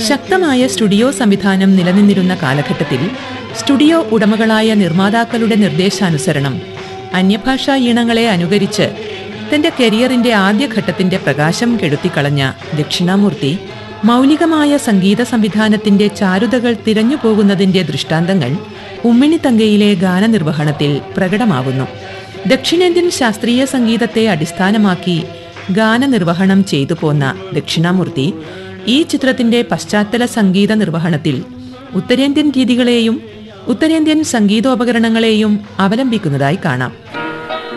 ശക്തമായ സ്റ്റുഡിയോ സംവിധാനം നിലനിന്നിരുന്ന കാലഘട്ടത്തിൽ സ്റ്റുഡിയോ ഉടമകളായ നിർമ്മാതാക്കളുടെ നിർദ്ദേശാനുസരണം അന്യഭാഷാ ഈണങ്ങളെ അനുകരിച്ച് തന്റെ കരിയറിന്റെ ആദ്യഘട്ടത്തിന്റെ പ്രകാശം കെടുത്തിക്കളഞ്ഞ ദക്ഷിണാമൂർത്തി മൗലികമായ സംഗീത സംവിധാനത്തിന്റെ ചാരുതകൾ തിരഞ്ഞു പോകുന്നതിന്റെ ദൃഷ്ടാന്തങ്ങൾ ഉമ്മിണിത്തങ്കയിലെ ഗാനനിർവഹണത്തിൽ പ്രകടമാകുന്നു ദക്ഷിണേന്ത്യൻ ശാസ്ത്രീയ സംഗീതത്തെ അടിസ്ഥാനമാക്കി ഗാനനിർവഹണം ചെയ്തു പോന്ന ദക്ഷിണാമൂർത്തി ഈ ചിത്രത്തിന്റെ പശ്ചാത്തല സംഗീത നിർവഹണത്തിൽ ഉത്തരേന്ത്യൻ രീതികളെയും ഉത്തരേന്ത്യൻ സംഗീതോപകരണങ്ങളെയും അവലംബിക്കുന്നതായി കാണാം